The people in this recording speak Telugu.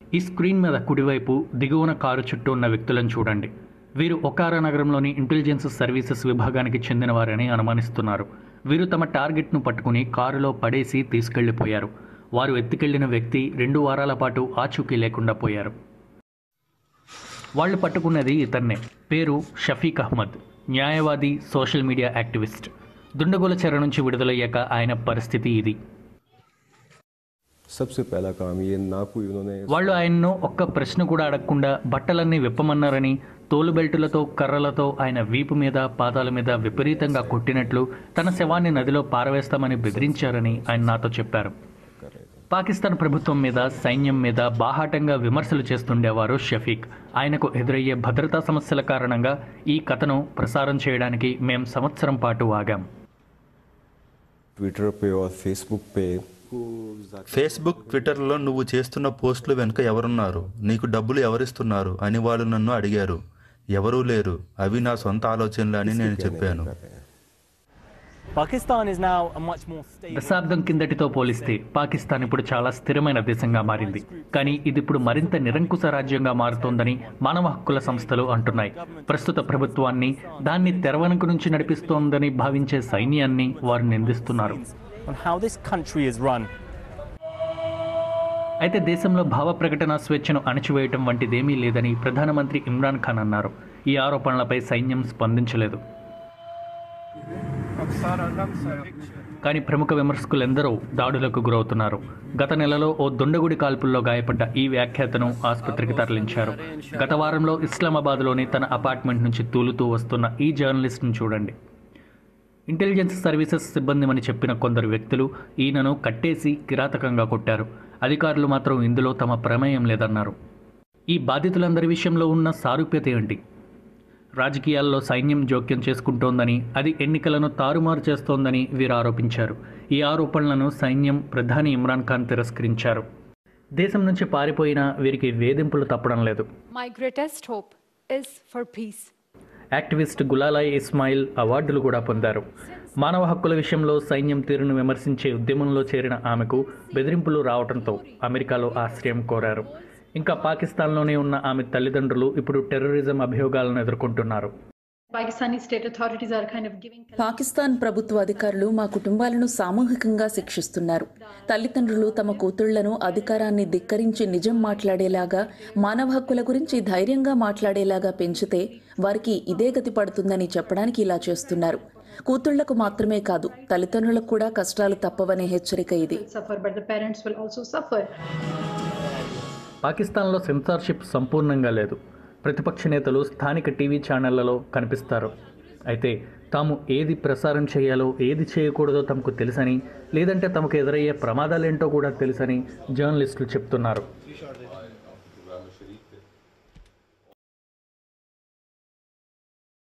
ఈ స్క్రీన్ మీద కుడివైపు దిగువన కారు చుట్టూ ఉన్న వ్యక్తులను చూడండి వీరు ఒకారా నగరంలోని ఇంటెలిజెన్స్ సర్వీసెస్ విభాగానికి చెందినవారని అనుమానిస్తున్నారు వీరు తమ టార్గెట్ను పట్టుకుని కారులో పడేసి తీసుకెళ్లిపోయారు వారు ఎత్తుకెళ్లిన వ్యక్తి రెండు వారాల పాటు ఆచూకీ లేకుండా పోయారు వాళ్ళు పట్టుకున్నది ఇతన్నే పేరు షఫీక్ అహ్మద్ న్యాయవాది సోషల్ మీడియా యాక్టివిస్ట్ దుండగుల చెర నుంచి విడుదలయ్యాక ఆయన పరిస్థితి ఇది सबसे पहला काम ये ना कोई उन्होंने వాళ్ళు ఆయన్ను ఒక్క ప్రశ్న కూడా అడగకుండా బట్టలన్నీ విప్పమన్నారని తోలు బెల్టులతో కర్రలతో ఆయన వీపు మీద పాదాల మీద విపరీతంగా కొట్టినట్లు తన శవాన్ని నదిలో పారవేస్తామని బెదిరించారని ఆయన నాతో చెప్పారు పాకిస్తాన్ ప్రభుత్వం మీద సైన్యం మీద బాహాటంగా విమర్శలు చేస్తుండేవారు షఫీక్ ఆయనకు ఎదురయ్యే భద్రతా సమస్యల కారణంగా ఈ కథను ప్రసారం చేయడానికి మేం సంవత్సరం పాటు ఆగాం ट्विटर पे और फेसबुक पे ఫేస్బుక్ ట్విట్టర్లో నువ్వు చేస్తున్న పోస్టులు వెనుక ఎవరున్నారు నీకు డబ్బులు ఎవరిస్తున్నారు అని వాళ్ళు నన్ను అడిగారు ఎవరూ లేరు అవి నా సొంత ఆలోచనలు అని నేను చెప్పాను Pakistan is now a much more stable. దశాబ్దం కిందటితో పోలిస్తే పాకిస్తాన్ ఇప్పుడు చాలా స్థిరమైన దేశంగా మారింది కానీ ఇది ఇప్పుడు మరింత నిరంకుశ రాజ్యంగా మారుతోందని మానవ హక్కుల సంస్థలు అంటున్నాయి ప్రస్తుత ప్రభుత్వాన్ని దాన్ని తెరవెనుక నుంచి నడిపిస్తోందని భావించే సైన్యాన్ని వారు నిందిస్తున్నారు on how this country is run. అయితే దేశంలో భావ ప్రకటన స్వేచ్ఛను అణచివేయటం వంటిదేమీ లేదని ప్రధానమంత్రి ఇమ్రాన్ ఖాన్ అన్నారు ఈ ఆరోపణలపై సైన్యం స్పందించలేదు కానీ ప్రముఖ విమర్శకులెందరో దాడులకు గురవుతున్నారు గత నెలలో ఓ దుండగుడి కాల్పుల్లో గాయపడ్డ ఈ వ్యాఖ్యాతను ఆసుపత్రికి తరలించారు గత వారంలో ఇస్లామాబాద్లోని తన అపార్ట్మెంట్ నుంచి తూలుతూ వస్తున్న ఈ జర్నలిస్ట్ను చూడండి ఇంటెలిజెన్స్ సర్వీసెస్ సిబ్బందిమని చెప్పిన కొందరు వ్యక్తులు ఈయనను కట్టేసి కిరాతకంగా కొట్టారు అధికారులు మాత్రం ఇందులో తమ ప్రమేయం లేదన్నారు ఈ బాధితులందరి విషయంలో ఉన్న సారూప్యత ఏంటి రాజకీయాల్లో సైన్యం జోక్యం చేసుకుంటోందని అది ఎన్నికలను తారుమారు చేస్తోందని వీరు ఆరోపించారు ఈ ఆరోపణలను సైన్యం ప్రధాని ఇమ్రాన్ ఖాన్ తిరస్కరించారు దేశం నుంచి పారిపోయిన వీరికి వేధింపులు తప్పడం లేదు My greatest hope is for peace. Activist Gulalai Ismail అవార్డులు కూడా పొందారు మానవ హక్కుల విషయంలో సైన్యం తీరును విమర్శించే ఉద్యమంలో చేరిన ఆమెకు బెదిరింపులు రావడంతో అమెరికాలో ఆశ్రయం కోరారు ఇంకా పాకిస్తాన్లోనే ఉన్న ఆమె తల్లిదండ్రులు ఇప్పుడు టెర్రరిజం అభియోగాలను ఎదుర్కొంటున్నారు Pakistani state authorities are kind of giving Pakistan ప్రభుత్వ అధికారులు మా కుటుంబాలను సామూహికంగా శిక్షిస్తున్నారు తల్లిదండ్రులు తమ కూతుళ్లను అధికారాన్ని ధిక్కరించి నిజం మాట్లాడేలాగా మానవ హక్కుల గురించి ధైర్యంగా మాట్లాడేలాగా పెంచితే వారికి ఇదే గతి పడుతుందని చెప్పడానికి ఇలా చేస్తున్నారు కూతుళ్లకు మాత్రమే కాదు తల్లిదండ్రులకు కూడా కష్టాలు తప్పవనే హెచ్చరిక ఇది suffer, but the parents will also suffer. పాకిస్తాన్లో సెన్సార్షిప్ సంపూర్ణంగా లేదు ప్రతిపక్ష నేతలు స్థానిక టీవీ ఛానళ్లలో కనిపిస్తారు అయితే తాము ఏది ప్రసారం చేయాలో ఏది చేయకూడదో తమకు తెలుసని లేదంటే తమకు ఎదురయ్యే ప్రమాదాలేంటో కూడా తెలుసని జర్నలిస్టులు చెప్తున్నారు